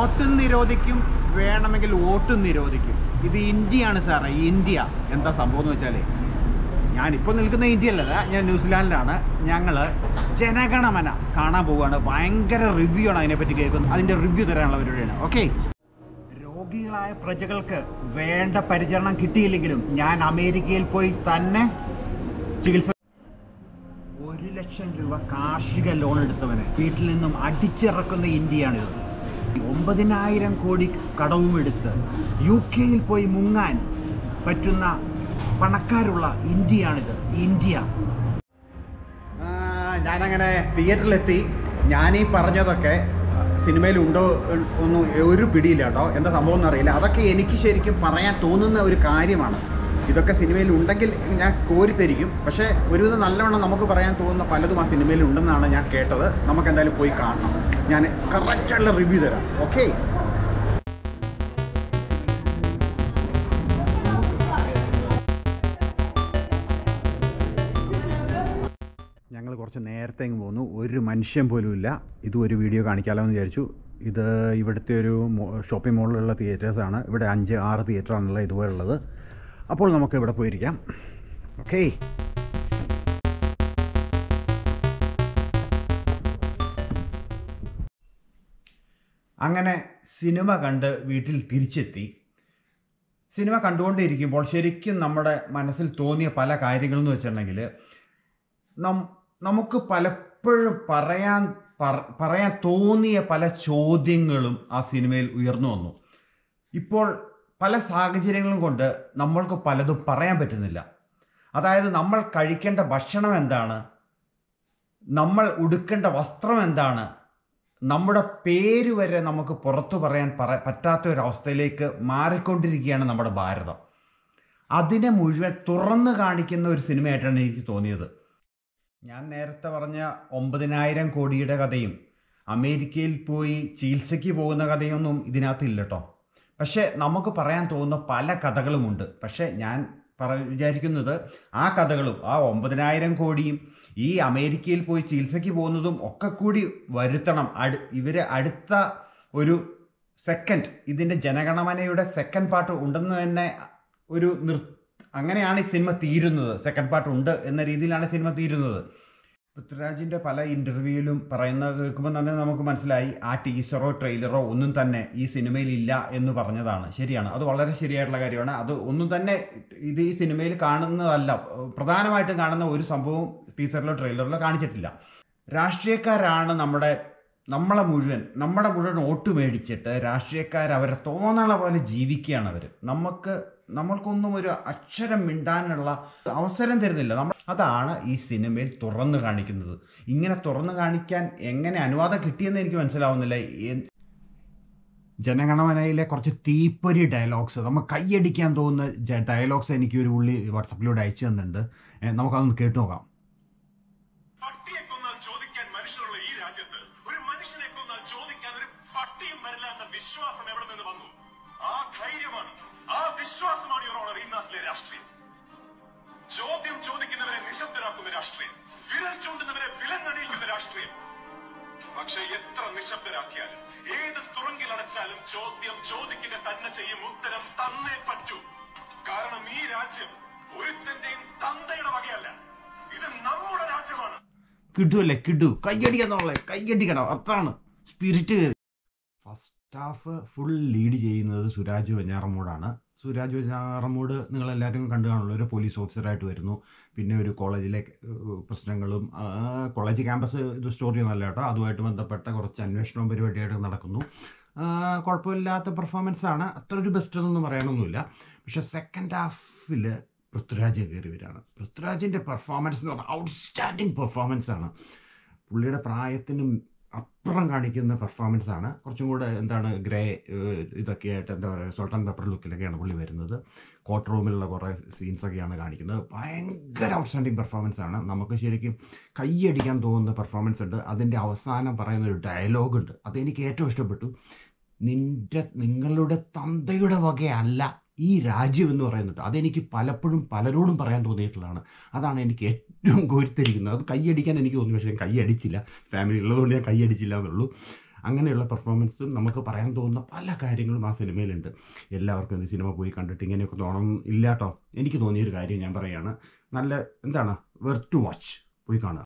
നോട്ടും നിരോധിക്കും വേണമെങ്കിൽ വോട്ടും നിരോധിക്കും ഇത് ഇന്ത്യയാണ് സാറേ ഇന്ത്യ എന്താ സംഭവം എന്ന് വെച്ചാൽ ഞാനിപ്പോൾ നിൽക്കുന്ന ഇന്ത്യയിലല്ല ഞാൻ ന്യൂസിലാൻഡിലാണ് ഞങ്ങൾ ജനഗണമന കാണാൻ പോവുകയാണ് ഭയങ്കര റിവ്യൂ ആണ് അതിനെപ്പറ്റി കേൾക്കുന്നത് അതിൻ്റെ റിവ്യൂ തരാനുള്ള പരിപാടിയാണ് ഓക്കെ രോഗികളായ പ്രജകൾക്ക് വേണ്ട പരിചരണം കിട്ടിയില്ലെങ്കിലും ഞാൻ അമേരിക്കയിൽ പോയി തന്നെ ചികിത്സ ഒരു ലക്ഷം രൂപ കാർഷിക ലോൺ എടുത്തവന് വീട്ടിൽ നിന്നും അടിച്ചിറക്കുന്ന ഇന്ത്യയാണിത് ഒമ്പതിനായിരം കോടി കടവും എടുത്ത് യു കെയിൽ പോയി മുങ്ങാൻ പറ്റുന്ന പണക്കാരുള്ള ഇന്ത്യയാണിത് ഇന്ത്യ ഞാനങ്ങനെ തിയേറ്ററിലെത്തി ഞാനീ പറഞ്ഞതൊക്കെ സിനിമയിൽ ഉണ്ടോ ഒന്നും ഒരു പിടിയില്ല കേട്ടോ എന്താ സംഭവം എന്നറിയില്ല അതൊക്കെ എനിക്ക് ശരിക്കും പറയാൻ തോന്നുന്ന ഒരു കാര്യമാണ് ഇതൊക്കെ സിനിമയിൽ ഉണ്ടെങ്കിൽ ഞാൻ കോരിത്തരിക്കും പക്ഷേ ഒരുവിധം നല്ലവണ്ണം നമുക്ക് പറയാൻ തോന്നുന്ന പലതും ആ സിനിമയിൽ ഉണ്ടെന്നാണ് ഞാൻ കേട്ടത് നമുക്ക് എന്തായാലും പോയി കാണണം ഞാൻ കറക്റ്റായിട്ടുള്ള റിവ്യൂ തരാം ഓക്കെ ഞങ്ങൾ കുറച്ച് നേരത്തെ അങ്ങ് പോന്നു ഒരു മനുഷ്യൻ പോലും ഇല്ല ഇതും ഒരു വീഡിയോ കാണിക്കാമല്ലോ എന്ന് വിചാരിച്ചു ഇത് ഇവിടുത്തെ ഒരു ഷോപ്പിംഗ് മോളിലുള്ള തിയേറ്റേഴ്സാണ് ഇവിടെ അഞ്ച് ആറ് തിയേറ്ററാണുള്ളത് ഇതുപോലുള്ളത് അപ്പോൾ നമുക്ക് ഇവിടെ പോയിരിക്കാം ഓക്കേ അങ്ങനെ സിനിമ കണ്ട് വീട്ടിൽ തിരിച്ചെത്തി സിനിമ കണ്ടുകൊണ്ടിരിക്കുമ്പോൾ ശരിക്കും നമ്മുടെ മനസ്സിൽ തോന്നിയ പല കാര്യങ്ങളെന്ന് വെച്ചിട്ടുണ്ടെങ്കിൽ നം നമുക്ക് പലപ്പോഴും പറയാൻ പറ- പറയാൻ തോന്നിയ പല ചോദ്യങ്ങളും ആ സിനിമയിൽ ഉയർന്നു വന്നു ഇപ്പോൾ പല സാഹചര്യങ്ങളും കൊണ്ട് നമ്മൾക്ക് പലതും പറയാൻ പറ്റുന്നില്ല അതായത് നമ്മൾ കഴിക്കേണ്ട ഭക്ഷണം എന്താണ് നമ്മൾ ഉടുക്കേണ്ട വസ്ത്രം എന്താണ് നമ്മുടെ പേര് വരെ നമുക്ക് പുറത്തു പറയാൻ പറ പറ്റാത്ത ഒരു അവസ്ഥയിലേക്ക് മാറിക്കൊണ്ടിരിക്കുകയാണ് നമ്മുടെ ഭാരതം അതിനെ മുഴുവൻ തുറന്നു കാണിക്കുന്ന ഒരു സിനിമയായിട്ടാണ് എനിക്ക് തോന്നിയത് ഞാൻ നേരത്തെ പറഞ്ഞ ഒമ്പതിനായിരം കോടിയുടെ കഥയും അമേരിക്കയിൽ പോയി ചികിത്സയ്ക്ക് പോകുന്ന കഥയൊന്നും ഇതിനകത്തില്ല കേട്ടോ പക്ഷേ നമുക്ക് പറയാൻ തോന്നുന്ന പല കഥകളുമുണ്ട് പക്ഷേ ഞാൻ പറ വിചാരിക്കുന്നത് ആ കഥകളും ആ ഒമ്പതിനായിരം കോടിയും ഈ അമേരിക്കയിൽ പോയി ചികിത്സയ്ക്ക് പോകുന്നതും ഒക്കെ കൂടി വരുത്തണം അടു ഇവർ അടുത്ത ഒരു സെക്കൻഡ് ഇതിൻ്റെ ജനഗണമനയുടെ സെക്കൻഡ് പാർട്ട് ഉണ്ടെന്ന് തന്നെ ഒരു നിർ അങ്ങനെയാണ് ഈ സിനിമ തീരുന്നത് സെക്കൻഡ് പാർട്ട് ഉണ്ട് എന്ന രീതിയിലാണ് സിനിമ തീരുന്നത് പൃഥ്വിരാജിൻ്റെ പല ഇൻ്റർവ്യൂവിലും പറയുന്നത് കേൾക്കുമ്പോൾ തന്നെ നമുക്ക് മനസ്സിലായി ആ ടീസറോ ട്രെയിലറോ ഒന്നും തന്നെ ഈ സിനിമയിൽ ഇല്ല എന്ന് പറഞ്ഞതാണ് ശരിയാണ് അത് വളരെ ശരിയായിട്ടുള്ള കാര്യമാണ് അത് ഒന്നും തന്നെ ഇത് ഈ സിനിമയിൽ കാണുന്നതല്ല പ്രധാനമായിട്ടും കാണുന്ന ഒരു സംഭവവും ടീസറിലോ ട്രെയിലറിലോ കാണിച്ചിട്ടില്ല രാഷ്ട്രീയക്കാരാണ് നമ്മുടെ നമ്മളെ മുഴുവൻ നമ്മുടെ മുഴുവൻ വോട്ട് മേടിച്ചിട്ട് രാഷ്ട്രീയക്കാർ അവരെ തോന്നണ പോലെ ജീവിക്കുകയാണ് അവർ നമുക്ക് നമ്മൾക്കൊന്നും ഒരു അക്ഷരം മിണ്ടാനുള്ള അവസരം തരുന്നില്ല നമ്മൾ അതാണ് ഈ സിനിമയിൽ തുറന്നു കാണിക്കുന്നത് ഇങ്ങനെ തുറന്നു കാണിക്കാൻ എങ്ങനെ അനുവാദം കിട്ടിയെന്ന് എനിക്ക് മനസ്സിലാവുന്നില്ല എ- ജനഗണമനയിലെ കുറച്ച് തീപ്പൊരി ഡയലോഗ്സ് നമുക്ക് കൈയടിക്കാൻ തോന്നുന്ന ഡയലോഗ്സ് എനിക്ക് ഒരു പുള്ളി വാട്സപ്പിലൂടെ അയച്ചു തന്നിട്ടുണ്ട് ഏ, നമുക്കതൊന്ന് കേട്ടു നോക്കാം പട്ടിയെ കൊന്നാൽ ചോദിക്കാൻ മനുഷ്യരുള്ള ഈ രാജ്യത്ത് ഒരു മനുഷ്യനെ കൊന്നാൽ ചോദിക്കാൻ ഒരു പട്ടിയും വരില്ല എന്ന വിശ്വാസം എവിടെ നിന്ന് വന്നു ആ ധൈര്യമാണ് ആ വിശ്വാസമാണ് യുവർ ഈ നാട്ടിലെ രാഷ്ട്രീയം ചോദ്യം ചോദിക്കുന്നവരെ നിശബ്ദരാക്കുന്ന രാഷ്ട്രീയം വിരൽ ചൂണ്ടുന്നവരെ വിലങ്ങണിയിക്കുന്ന രാഷ്ട്രീയം പക്ഷെ എത്ര നിശബ്ദരാക്കിയാലും ഏത് തുറങ്കിൽ അടച്ചാലും ചോദ്യം ചോദിക്കുക തന്നെ ചെയ്യും ഉത്തരം തന്നേ പറ്റൂ കാരണം ഈ രാജ്യം ഒരുത്തന്റെയും തന്തയുടെ വകയല്ല ഇത് നമ്മുടെ രാജ്യമാണ് കിടുവല്ലേ കിടു കയ്യടിക്കാന്നുള്ളത് കയ്യടിക്കണം അതാണ് സ്പിരിറ്റ് കയറി ഫസ്റ്റ് ഹാഫ് ഫുൾ ലീഡ് ചെയ്യുന്നത് സുരാജ് വെഞ്ഞാറമ്മൂടാണ് സുരാജ് വെഞ്ഞാറമ്മൂട് നിങ്ങളെല്ലാവരും കണ്ടു കാണുള്ളൂ ഒരു പോലീസ് ഓഫീസറായിട്ട് വരുന്നു പിന്നെ ഒരു കോളേജിലെ ഏഹ്, പ്രശ്നങ്ങളും ആ, കോളേജ് ക്യാമ്പസ് ഇത് സ്റ്റോറി ഒന്നല്ല കേട്ടോ അതുമായിട്ട് ബന്ധപ്പെട്ട കുറച്ച് അന്വേഷണവും പരിപാടിയായിട്ട് നടക്കുന്നു ആ, കുഴപ്പമില്ലാത്ത പെർഫോമൻസ് ആണ് അത്ര ഒരു ബെസ്റ്റ് എന്നൊന്നും പറയാനൊന്നുമില്ല പക്ഷെ സെക്കൻഡ് ഹാഫിൽ പൃഥ്വിരാജ് കയറി വരികയാണ് പൃഥ്വിരാജിൻ്റെ പെർഫോമൻസ് എന്ന് പറഞ്ഞാൽ ഔട്ട്സ്റ്റാൻഡിങ് പെർഫോമൻസ് ആണ് പുള്ളിയുടെ പ്രായത്തിനും അപ്പുറം കാണിക്കുന്ന പെർഫോമൻസ് ആണ് കുറച്ചും കൂടെ എന്താണ് ഗ്രേ ഏഹ്, ഇതൊക്കെ ആയിട്ട് എന്താ പറയുക സോൾട്ട് ആൻഡ് പെപ്പർ ലുക്കിലൊക്കെയാണ് പുള്ളി വരുന്നത് കോർട്ട് റൂമിലുള്ള കുറേ സീൻസൊക്കെയാണ് കാണിക്കുന്നത് ഭയങ്കര ഔട്ട്സ്റ്റാൻഡിങ് പെർഫോമൻസ് ആണ് നമുക്ക് ശരിക്കും കൈയടിക്കാൻ തോന്നുന്ന പെർഫോമൻസ് ഉണ്ട് അതിൻ്റെ അവസാനം പറയുന്ന ഒരു ഡയലോഗ് ഉണ്ട് അതെനിക്ക് ഏറ്റവും ഇഷ്ടപ്പെട്ടു നിൻ്റെ നിങ്ങളുടെ തന്തയുടെ വകയല്ല ഈ രാജ്യം എന്ന് പറയുന്നത് അതെനിക്ക് പലപ്പോഴും പലരോടും പറയാൻ തോന്നിയിട്ടുള്ളതാണ് അതാണ് എനിക്ക് ഏറ്റവും കോരിത്തിരിക്കുന്നത് അത് കൈയടിക്കാൻ എനിക്ക് തോന്നി പക്ഷേ ഞാൻ കൈയടിച്ചില്ല ഫാമിലി ഉള്ളതുകൊണ്ട് ഞാൻ കൈയടിച്ചില്ല എന്നുള്ളൂ അങ്ങനെയുള്ള പെർഫോമൻസും നമുക്ക് പറയാൻ തോന്നുന്ന പല കാര്യങ്ങളും ആ സിനിമയിലുണ്ട് എല്ലാവർക്കും ഈ സിനിമ പോയി കണ്ടിട്ട് ഇങ്ങനെയൊക്കെ തോന്നണം ഇല്ല കേട്ടോ എനിക്ക് തോന്നിയൊരു കാര്യം ഞാൻ പറയുകയാണ് നല്ല എന്താണ് വെർത്ത് ടു വാച്ച് പോയി കാണുക